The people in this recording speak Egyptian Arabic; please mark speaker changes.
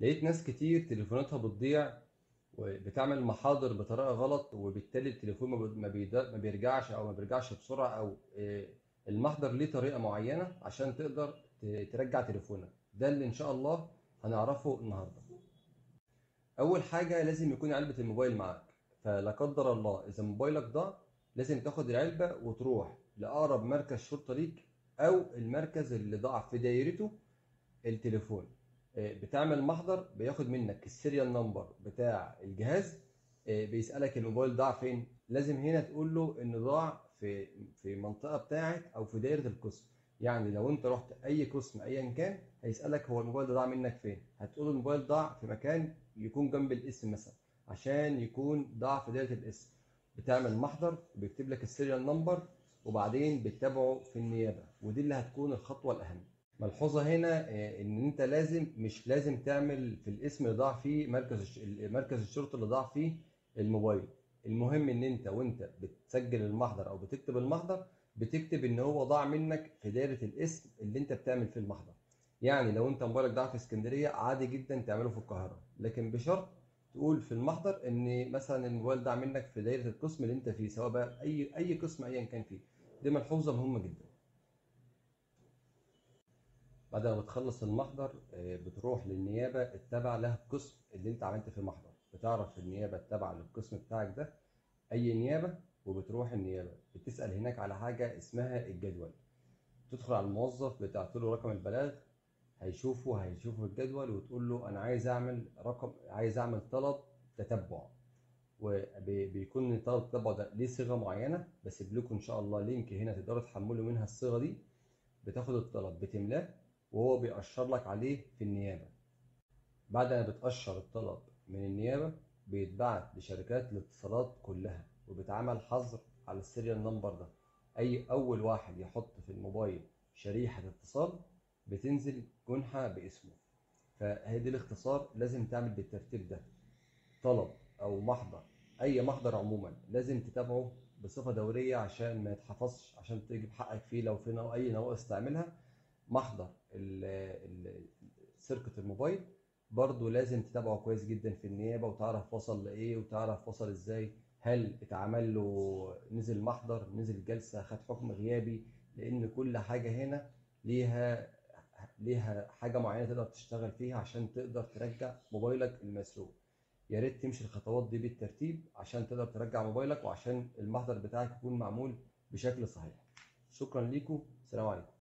Speaker 1: لقيت ناس كتير تليفوناتها بتضيع وبتعمل محاضر بطريقة غلط وبالتالي التليفون ما بي- ما بيد- ما بيرجعش او ما بيرجعش بسرعة او آه، المحضر ليه طريقة معينة عشان تقدر ت- ترجع تليفونك ده اللي ان شاء الله هنعرفه النهاردة اول حاجة لازم يكون علبة الموبايل معاك فلا قدر الله اذا موبايلك ضاع لازم تاخد العلبة وتروح لأقرب مركز شرطة ليك أو المركز اللي ضاع في دايرته التليفون آه، بتعمل محضر بياخد منك السيريال نمبر بتاع الجهاز آه، بيسألك الموبايل ضاع فين لازم هنا تقول له إن ضاع في في المنطقة بتاعت أو في دايرة القسم يعني لو أنت رحت أي قسم أيا كان هيسألك هو الموبايل ده ضاع منك فين هتقول له الموبايل ضاع في مكان يكون جنب الاسم مثلا عشان يكون ضاع في دايرة الاسم بتعمل محضر بيكتب لك السيريال نمبر وبعدين بتتابعه في النيابة ودي اللي هتكون الخطوة الأهم ملحوظة هنا آه، إن أنت لازم مش لازم تعمل في الاسم اللي ضاع فيه مركز الش- مركز الشرطة اللي ضاع فيه الموبايل المهم إن أنت وأنت بتسجل المحضر أو بتكتب المحضر بتكتب إن هو ضاع منك في دايرة الاسم اللي أنت بتعمل فيه المحضر يعني لو أنت موبايلك ضاع في اسكندرية عادي جدا تعمله في القاهرة لكن بشرط تقول في المحضر ان مثلا الموبايل ضاع منك في دايره القسم اللي انت فيه سواء بقى اي اي قسم ايا كان فيه دي ملحوظه مهمه جدا بعد ما بتخلص المحضر آه، بتروح للنيابه التابعه لها القسم اللي انت عملت فيه المحضر بتعرف النيابه التابعه للقسم بتاعك ده اي نيابه وبتروح النيابه بتسال هناك على حاجه اسمها الجدول تدخل على الموظف بتعطي له رقم البلاغ هيشوفه هيشوفه الجدول وتقول له انا عايز اعمل رقم عايز اعمل طلب تتبع وبيكون طلب التتبع ده ليه صيغه معينه بسيب لكم ان شاء الله لينك هنا تقدروا تحملوا منها الصيغه دي بتاخد الطلب بتملاه وهو بيأشر لك عليه في النيابه بعد ما بتأشر الطلب من النيابه بيتبعت لشركات الاتصالات كلها وبيتعمل حظر على السيريال نمبر ده اي اول واحد يحط في الموبايل شريحه اتصال بتنزل جنحه باسمه فهي دي الاختصار لازم تعمل بالترتيب ده طلب او محضر اي محضر عموما لازم تتابعه بصفه دوريه عشان ما يتحفظش عشان تجيب حقك فيه لو في نوع اي نواقص تعملها محضر ال- ال- سرقه الموبايل برضو لازم تتابعه كويس جدا في النيابه وتعرف وصل لايه وتعرف وصل ازاي هل اتعمل له نزل محضر نزل جلسه خد حكم غيابي لان كل حاجه هنا ليها ليها حاجه معينه تقدر تشتغل فيها عشان تقدر ترجع موبايلك المسروق يا ريت تمشي الخطوات دي بالترتيب عشان تقدر ترجع موبايلك وعشان المحضر بتاعك يكون معمول بشكل صحيح شكرا ليكم سلام عليكم